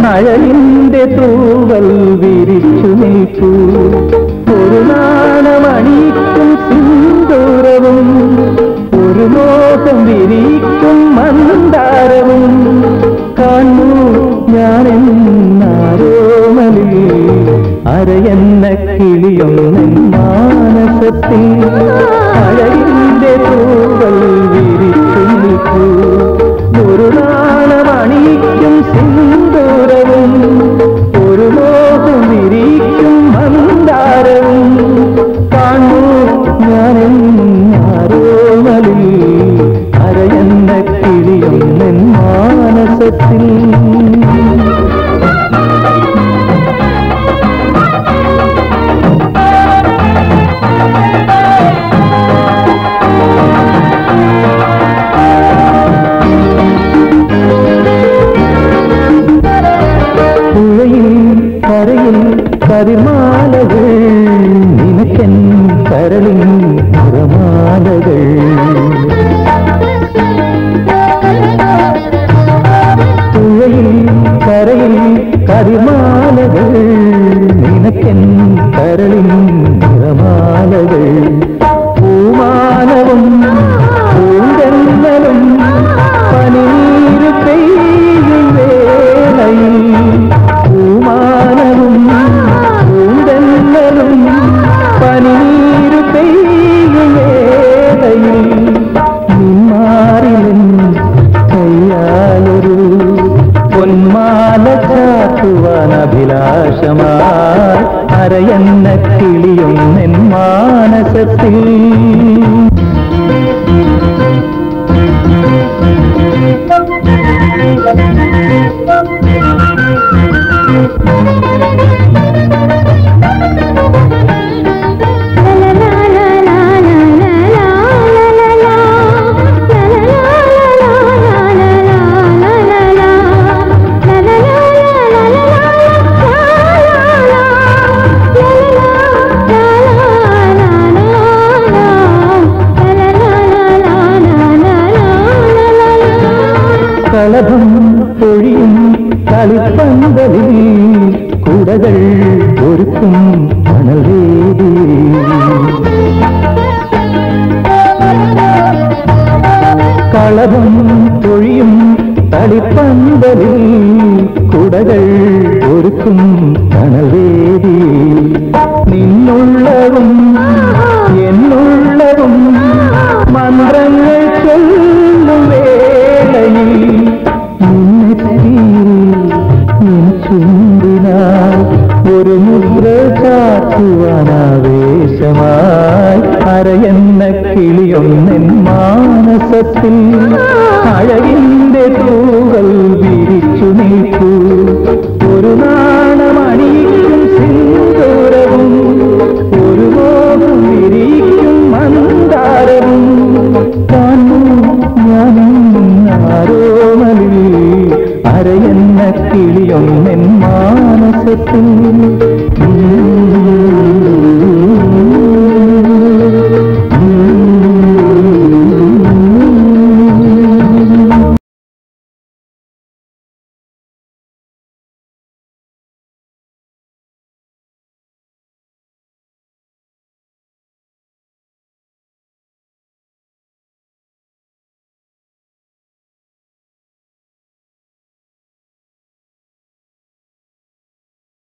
അഴലിന്റെ തൂവൽ വിരിച്ചു നിൽക്കൂ ഒരു നാണമണിക്കും സിന്ദൂരവും ഒരു മോഹം വിരിക്കും മന്ദാരവും കാണൂ ഞാനെന്നാരോമലിൽ അരയെന്ന കിളിയൊന്നെൻ മാനസത്തിൽ അഴകിന്റെ തൂവൽ വിരിച്ചു നിൽക്കൂ ഒരു നാണമണിക്കും സിന്ദൂരവും ഒരു മോഹം വിരിക്കും മന്ദാരവും കാണൂ ഞാനെന്നാരോമലിൽ അരയെന്ന കിളിയൊന്നെൻ മാനസത്തിൽ പുഴയിൽ കരയിൽ കരിമാലകൾ നിനക്കൻ കരളിൻ നിറമാലകൾ പുഴയിൽ കരയിൽ കരിമാലകൾ നിനക്കൻ കരളിൻ നിറമാലകൾ പൂമാനവും പൂന്തന്നലും പനീര് പെയ്യും വേളയിൽ പൂമാനവും പൂന്തന്നലും പനീര് പെയ്യും വേളയിൽ നിന്മാറിലും കയ്യാലൊരു പൊന്മാല ചാത്തുവാൻ അഭിലാഷമായി അരയെന്ന കിളിയൊന്നെൻ മാനസത്തിൽ കളഭം പൊഴിയും കളിപ്പന്തലിൽ കുടകൾ ഒരുക്കും മണൽവേദി കളഭം പൊഴിയും കളിപ്പന്തലിൽ കുടകൾ ഒരുക്കും മണൽവേദി നിന്നുള്ളതും എന്നുള്ളതും മന്ത്രങ്ങൾ ചൊല്ലും വേളയിൽ നിന്നെത്തിയിൽ നിൻ ചുണ്ടിനാൽ ഒരു മുദ്ര ചാത്തുവാനാവേശമായി അരയെന്ന കിളിയൊന്നെൻ മാനസത്തിൽ അഴകിന്റെ തൂവൽ വിരിച്ചു നിൽക്കൂ ഒരു നാണമണിക്കും സിന്ദൂരവും ഒരു മോഹം വിരിക്കും മന്ദാരവും കാണൂ ഞാനെന്നാരോമലിൽ അരയെന്ന കിളിയൊന്നെൻ മാനസത്തിൽ